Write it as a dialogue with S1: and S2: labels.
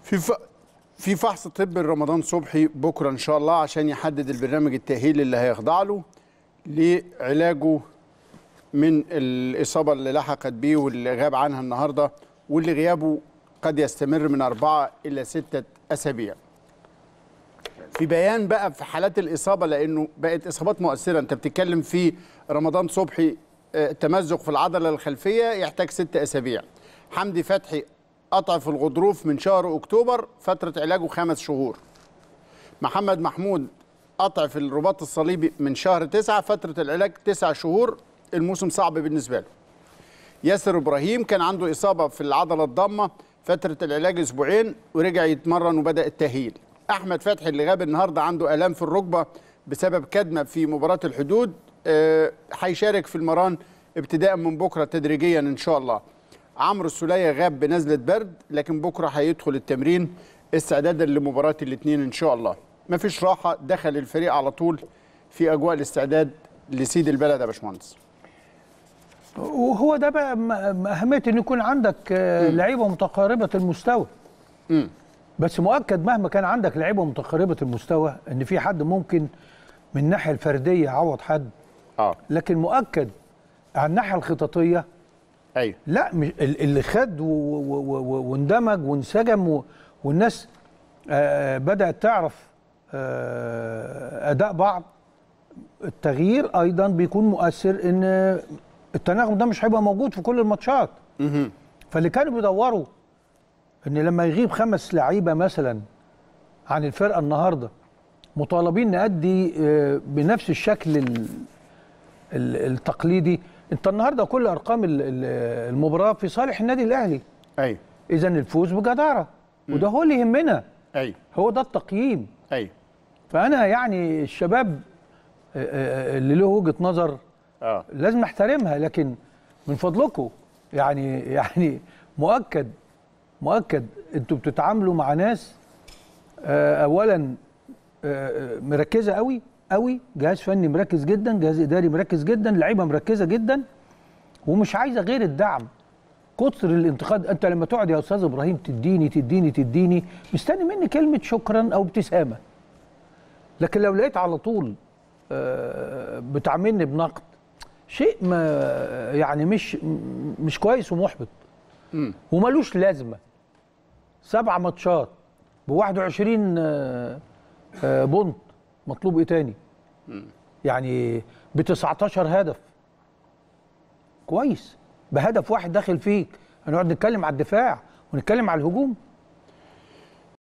S1: في ف... في فحص طبي لرمضان صبحي بكره ان شاء الله عشان يحدد البرنامج التاهيلي اللي هيخضع له لعلاجه من الاصابه اللي لحقت بيه واللي غاب عنها النهارده واللي غيابه قد يستمر من اربعه الى سته اسابيع. في بيان بقى في حالات الاصابه لانه بقت اصابات مؤثره انت بتتكلم في رمضان صبحي آه، تمزق في العضله الخلفيه يحتاج ست اسابيع. حمدي فتحي قطع في الغضروف من شهر اكتوبر فتره علاجه خمس شهور. محمد محمود قطع في الرباط الصليبي من شهر تسعة فترة العلاج تسع شهور الموسم صعب بالنسبة له ياسر إبراهيم كان عنده إصابة في العضلة الضامة فترة العلاج أسبوعين ورجع يتمرن وبدأ التأهيل أحمد فتحي اللي غاب النهاردة عنده آلام في الركبة بسبب كدمة في مباراة الحدود آه، هيشارك في المران ابتداء من بكرة تدريجيا إن شاء الله عمرو السولية غاب بنزلة برد لكن بكرة هيدخل التمرين استعدادا لمباراة الاثنين إن شاء الله مفيش راحة دخل الفريق على طول في أجواء الاستعداد لسيد البلد يا باشمهندس
S2: وهو ده بقى م- م- اهميه ان يكون عندك آه، لعيبه متقاربه المستوى
S1: مم.
S2: بس مؤكد مهما كان عندك لعيبه متقاربه المستوى ان في حد ممكن من الناحيه الفرديه يعوض حد
S1: اه
S2: لكن مؤكد على الناحيه الخططيه
S1: ايوه
S2: لا مش ال- اللي خد و- و- و- و- واندمج وانسجم و- والناس آه، بدات تعرف آه، اداء بعض التغيير ايضا بيكون مؤثر ان التناغم ده مش هيبقى موجود في كل الماتشات
S1: مهم.
S2: فاللي كانوا بيدوروا ان لما يغيب خمس لعيبه مثلا عن الفرقه النهارده مطالبين نأدي آه، بنفس الشكل ال- ال- التقليدي انت النهارده كل ارقام ال- ال- المباراه في صالح النادي الاهلي
S1: ايوه
S2: اذا الفوز بجداره وده هو اللي يهمنا
S1: ايوه
S2: هو ده التقييم
S1: ايوه
S2: فانا يعني الشباب آه، آه، اللي له وجهه نظر
S1: اه
S2: لازم نحترمها لكن من فضلكم يعني يعني مؤكد مؤكد انتوا بتتعاملوا مع ناس آه، اولا آه، آه، مركزه قوي قوي جهاز فني مركز جدا جهاز اداري مركز جدا لعيبه مركزه جدا ومش عايزه غير الدعم كتر الانتقاد انت لما تقعد يا استاذ ابراهيم تديني تديني تديني مستني مني كلمه شكرا او ابتسامه لكن لو لقيت على طول آه، بتعاملني بنقد شيء ما يعني مش مش كويس ومحبط
S1: مم.
S2: وملوش لازمه سبع ماتشات ب 21 آه، آه، بونت مطلوب ايه تاني؟ يعني ب 19 هدف كويس بهدف واحد داخل فيك هنقعد نتكلم على الدفاع ونتكلم على الهجوم